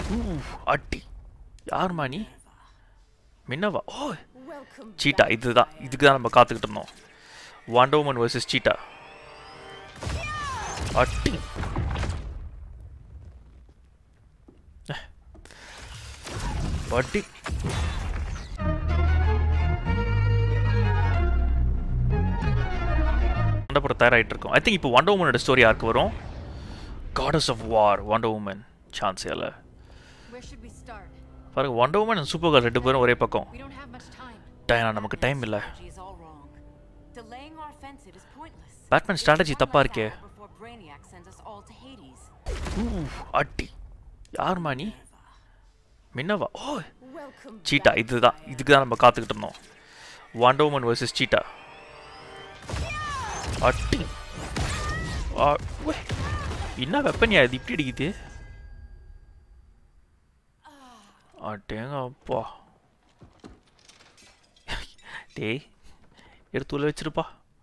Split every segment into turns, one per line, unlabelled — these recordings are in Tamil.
ஊ அட்டி யாரும்மா நீ மின்னவா ஓ
Welcome
சீட்டா இதுதான் இதுக்கு தான் நம்ம காத்துக்கிட்டு இருந்தோம் வண்டர் உமன் வர்சஸ் சீட்டா அட்டி அட்டி சண்டை தயாராகிட்டு இருக்கோம் ஐ திங்க் இப்போ வண்டர் உமனோட ஸ்டோரி யாருக்கு வரும் gods of war wonder woman சான்ஸே இல்லை
Where should we start?
பாருங்க wonder woman and super car ரெண்டு பேரும் ஒரே பக்கம்
We don't have much time.
Diana நமக்கு டைம் இல்லை
Strategy is all wrong. Delaying our offensive is pointless.
Batman strategy தப்பா இருக்கே
Before Brainiac sends us all to Hades.
ஊ அட்டி யாரும்மா நீ மின்னவா ஓ
Welcome
சீட்டா இதுதான் இதுக்கு தான் நம்ம காத்துக்கிட்டு இருந்தோம் வண்டர் உமன் வர்சஸ் சீட்டா அட்டி ஆ, உவ்வே. என்ன வெப்பனியா இது இப்படி அடிக்குது அட்டேங்க அப்பா டேய் எடுத்து உள்ள வச்சிருப்பா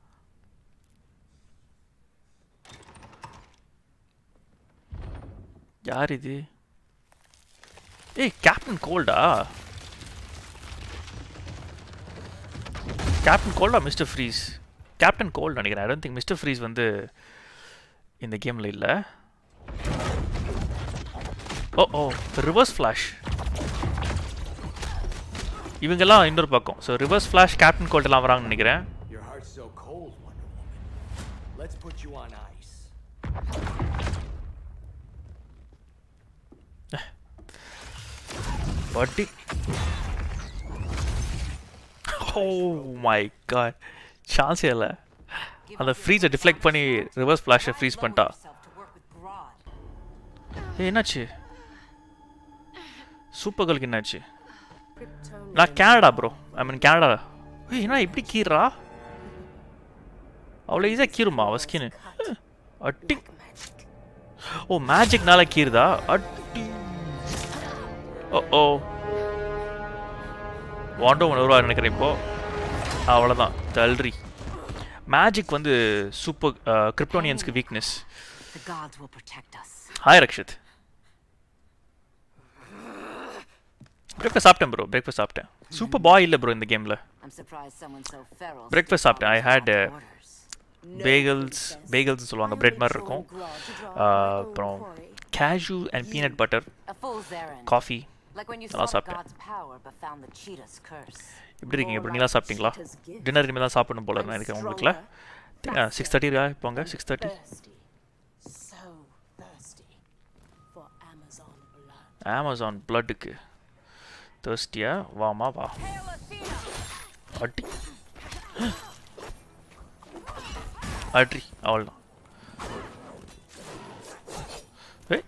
யார் இது ஏய் கேப்டன் கோல்டா கேப்டன் கோல்டா மிஸ்டர் ஃப்ரீஸ் கேப்டன் கோல்ட் நினைக்கிறேன் I don't think mister freeze வந்து இந்த கேமில் இல்லை ஓ ஓ ரிவர்ஸ் ஃப்ளாஷ் இவங்கெல்லாம் இன்னொரு பக்கம் so reverse flash captain cold எல்லாம் வராங்கன்னு நினைக்கிறேன்
Your heart's so cold, Wonder Woman. Let's put you on ice.
பட்டி ஓ மை காட் சான்ஸே இல்லை அந்த ஃப்ரீஸை டிஃப்ளெக்ட் பண்ணி ரிவர்ஸ் ஃப்ளாஷை ஃப்ரீஸ் பண்ணிட்டா
Yourself to work with Grodd.
ஏய் என்னாச்சு சூப்பர் கேர்ளுக்கு என்னாச்சு
Kryptonian.
நான் Canada bro I mean Canada ஏய் என்ன இப்படி கீறா அவ்வளோ ஈஸியாக கீருமா அவ ஸ்கின் அட்டி ஓ மேஜிக்னால கீறுதா அட்டி ஓ ஓ வாண்டோ ஒன்று வருவா நினைக்கிறேன் இப்போ அவ்வளோதான் தல்றி மேஜிக் வந்து சூப்பர் கிரிப்டோனியன்ஸ்க்கு weakness
The gods will protect us.
Hi Rakshit breakfast சாப்பிட்டேன் ப்ரோ பிரேக்ஃபாஸ்ட் சாப்பிட்டேன் சூப்பர் பாய் இல்லை ப்ரோ இந்த கேமில்
I'm surprised someone so feral.
Breakfast
still
சாப்பிட்டேன். I
follows
had,
our
uh,
orders.
Bagels bagels சொல்லுவாங்க பிரெட் மாதிரி இருக்கும் ஆஹ், அப்புறம் cashew and peanut butter
A fool's errand.
Coffee
Like when you
நல்லா
saw the
சாப்பிட்டேன்.
god's power but found the cheetah's curse.
எப்படி இருக்கீங்க எப்படி நீங்களா சாப்பிட்டீங்களா டின்னர் இனிமேல் தான் சாப்பிடணும் போல நினைக்கிறேன் உங்களுக்குல சிக்ஸ் தேர்ட்டி போங்க six thirty
Thirsty. So thirsty. For Amazon blood.
Amazon பிளட்டுக்கு தேர்ஸ்டியா வாமா வா அடி அட்ரி அவ்வளோதான் ஏய்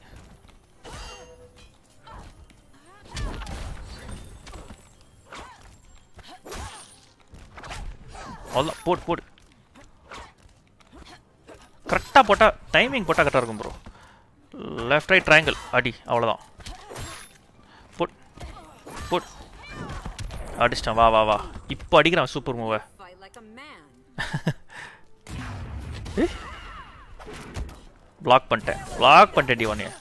அவ்வளோதான் போடு போடு கரெக்டாக போட்டால் டைமிங் போட்டால் கரெக்டாக இருக்கும் ப்ரோ லெஃப்ட் ரைட் ட்ரையாங்கிள் அடி அவ்வளோதான் போட் போட் அடிச்சிட்டான் வா வா வா இப்போ அடிக்கிறான் சூப்பர் மூவை
Fight like a man.
Block பண்ணிட்டேன் பிளாக் பண்ணிட்டேன் டி ஒன்னே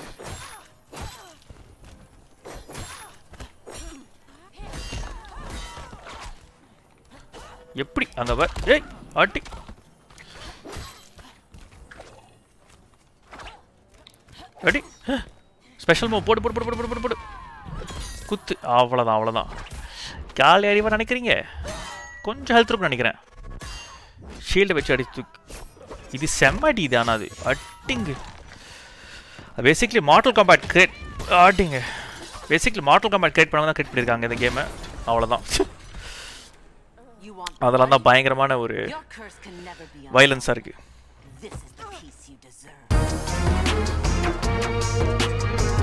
எப்படி அங்க வ ஏய் அடி அடி ஸ்பெஷல் மூவ் போடு போடு போடு போடு போடு போடு போடு குத்து அவ்வளோதான் அவ்வளோதான் காலி அடிவா நினைக்கிறீங்க கொஞ்சம் ஹெல்த் இருக்கும்னு நினைக்கிறேன் ஷீல்டை வச்சு அடி தூக்கு இது செம்ம அடி இது ஆனால் அது அட்டிங்கு பேசிக்லி மார்டல் காம்பேட் கிரியேட் ஆட்டிங்க பேசிக்லி மார்டல் காம்பேட் கிரியேட் பண்ணவங்க தான் கிரியேட் பண்ணியிருக்காங்க இந்த கேமை அவ்வளோதான்
You want
அதெல்லாம் தான் பயங்கரமான ஒரு
Your curse can never be undone.
வைலன்ஸாக இருக்குது
This is the peace you deserve.